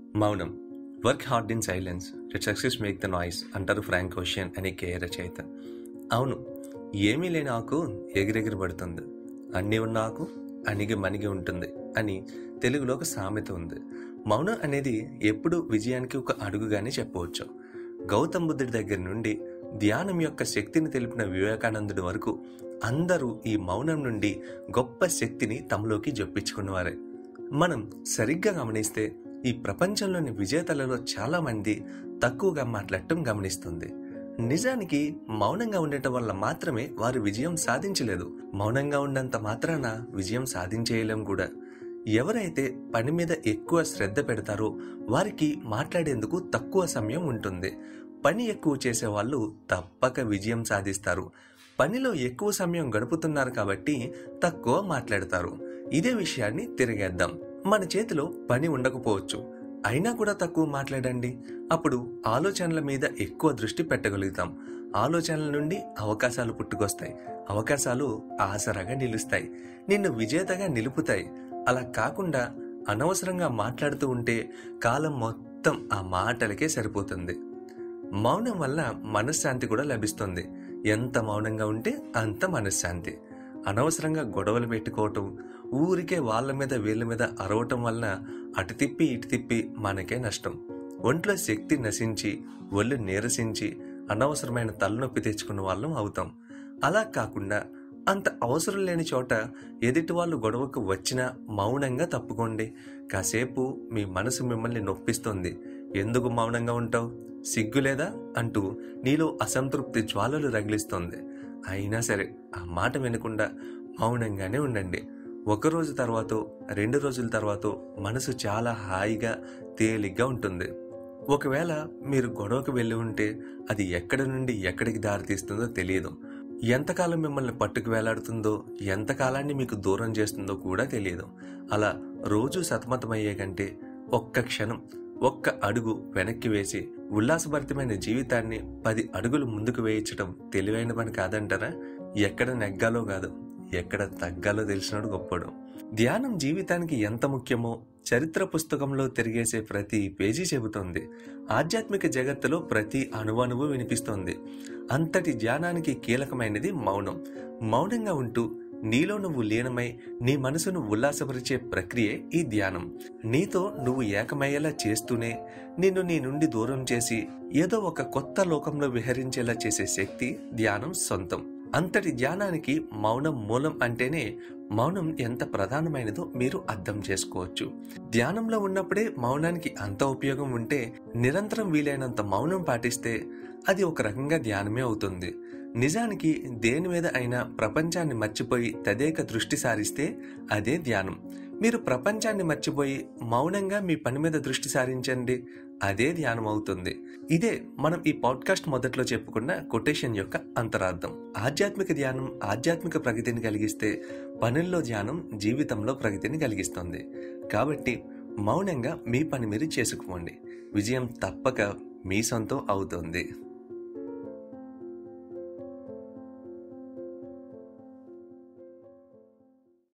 మౌనం work hard in silence let success make the noise అంటారు Frank Ocean అనే కే రచయిత అవును ఏమీ లేని ఆకు ఎగిరెగిరి పడుతుంది అన్నీ ఉన్న ఆకు అణిగి మణిగి ఉంటుంది అని తెలుగులో ఒక సామెత ఉంది మౌనం అనేది ఎప్పుడు విజయానికి ఒక అడుగుగానే చెప్పవచ్చు గౌతమ్ బుద్ధుడి దగ్గర నుండి ధ్యానం యొక్క శక్తిని తెలిపిన వివేకానందుడి వరకు అందరూ ఈ మౌనం నుండి గొప్ప శక్తిని తమలోకి జొప్పించుకున్నవారే మనం సరిగ్గా గమనిస్తే ఈ ప్రపంచంలోని విజేతలలో చాలా మంది తక్కువగా మాట్లాడటం గమనిస్తుంది నిజానికి మౌనంగా ఉండటం వల్ల మాత్రమే వారు విజయం సాధించలేదు మౌనంగా ఉన్నంత మాత్రాన విజయం సాధించేయలేం కూడా ఎవరైతే పని మీద ఎక్కువ శ్రద్ధ పెడతారో వారికి మాట్లాడేందుకు తక్కువ సమయం ఉంటుంది పని ఎక్కువ చేసే వాళ్ళు తప్పక విజయం సాధిస్తారు పనిలో ఎక్కువ సమయం గడుపుతున్నారు కాబట్టి తక్కువ మాట్లాడతారు ఇదే విషయాన్ని తిరిగేద్దాం మన చేతిలో పని ఉండకపోవచ్చు అయినా కూడా తక్కువ మాట్లాడండి అప్పుడు ఆలోచనల మీద ఎక్కువ దృష్టి పెట్టగలుగుతాం ఆలోచనల నుండి అవకాశాలు పుట్టుకొస్తాయి అవకాశాలు ఆసరాగా నిలుస్తాయి నిన్ను విజేతగా నిలుపుతాయి అలా కాకుండా అనవసరంగా మాట్లాడుతూ ఉంటే కాలం మొత్తం ఆ మాటలకే సరిపోతుంది మౌనం వల్ల మనశ్శాంతి కూడా లభిస్తుంది ఎంత మౌనంగా ఉంటే అంత మనశ్శాంతి అనవసరంగా గొడవలు పెట్టుకోవటం ఊరికే వాళ్ళ మీద వీళ్ళ మీద అరవటం వలన అటు తిప్పి ఇటు తిప్పి మనకే నష్టం ఒంట్లో శక్తి నశించి ఒళ్ళు నీరసించి అనవసరమైన తలనొప్పి తెచ్చుకున్న వాళ్ళం అవుతాం అలా కాకుండా అంత అవసరం లేని చోట ఎదుటి వాళ్ళు గొడవకు వచ్చినా మౌనంగా తప్పుకోండి కాసేపు మీ మనసు మిమ్మల్ని నొప్పిస్తుంది ఎందుకు మౌనంగా ఉంటావు సిగ్గులేదా అంటూ నీలో అసంతృప్తి జ్వాలలు రగిలిస్తోంది అయినా సరే ఆ మాట వినకుండా మౌనంగానే ఉండండి ఒక రోజు తర్వాత రెండు రోజుల తర్వాత మనసు చాలా హాయిగా తేలిగ్గా ఉంటుంది ఒకవేళ మీరు గొడవకు వెళ్ళి ఉంటే అది ఎక్కడి నుండి ఎక్కడికి దారితీస్తుందో తెలియదు ఎంతకాలం మిమ్మల్ని పట్టుకు వేలాడుతుందో ఎంతకాలాన్ని మీకు దూరం చేస్తుందో కూడా తెలియదు అలా రోజు సతమతమయ్యే కంటే ఒక్క క్షణం ఒక్క అడుగు వెనక్కి వేసి ఉల్లాసభరితమైన జీవితాన్ని పది అడుగులు ముందుకు వేయించడం తెలివైన పని కాదంటారా ఎక్కడ నెగ్గాలో కాదు ఎక్కడ తగ్గాలో తెలిసినాడు గొప్పడు ధ్యానం జీవితానికి ఎంత ముఖ్యమో చరిత్ర పుస్తకంలో తిరిగేసే ప్రతి పేజీ చెబుతోంది ఆధ్యాత్మిక జగత్తులో ప్రతి అణువణువు వినిపిస్తోంది అంతటి ధ్యానానికి కీలకమైనది మౌనం మౌనంగా ఉంటూ నీలో నువ్వు లీనమై నీ మనసును ఉల్లాసపరిచే ప్రక్రియే ఈ ధ్యానం నీతో నువ్వు ఏకమయ్యేలా చేస్తూనే నిన్ను నీ నుండి దూరం చేసి ఏదో ఒక కొత్త లోకంలో విహరించేలా చేసే శక్తి ధ్యానం సొంతం అంతటి ధ్యానానికి మౌనం మూలం అంటేనే మౌనం ఎంత ప్రధానమైనదో మీరు అర్థం చేసుకోవచ్చు ధ్యానంలో ఉన్నప్పుడే మౌనానికి అంత ఉపయోగం ఉంటే నిరంతరం వీలైనంత మౌనం పాటిస్తే అది ఒక రకంగా ధ్యానమే అవుతుంది నిజానికి దేని మీద అయినా ప్రపంచాన్ని మర్చిపోయి తదేక దృష్టి సారిస్తే అదే ధ్యానం మీరు ప్రపంచాన్ని మర్చిపోయి మౌనంగా మీ పని మీద దృష్టి సారించండి అదే ధ్యానం అవుతుంది ఇదే మనం ఈ పాడ్కాస్ట్ మొదట్లో చెప్పుకున్న కొటేషన్ యొక్క అంతరార్థం ఆధ్యాత్మిక ధ్యానం ఆధ్యాత్మిక ప్రగతిని కలిగిస్తే పనుల్లో ధ్యానం జీవితంలో ప్రగతిని కలిగిస్తుంది కాబట్టి మౌనంగా మీ పని మీరు చేసుకోండి విజయం తప్పక మీ సొంతం అవుతుంది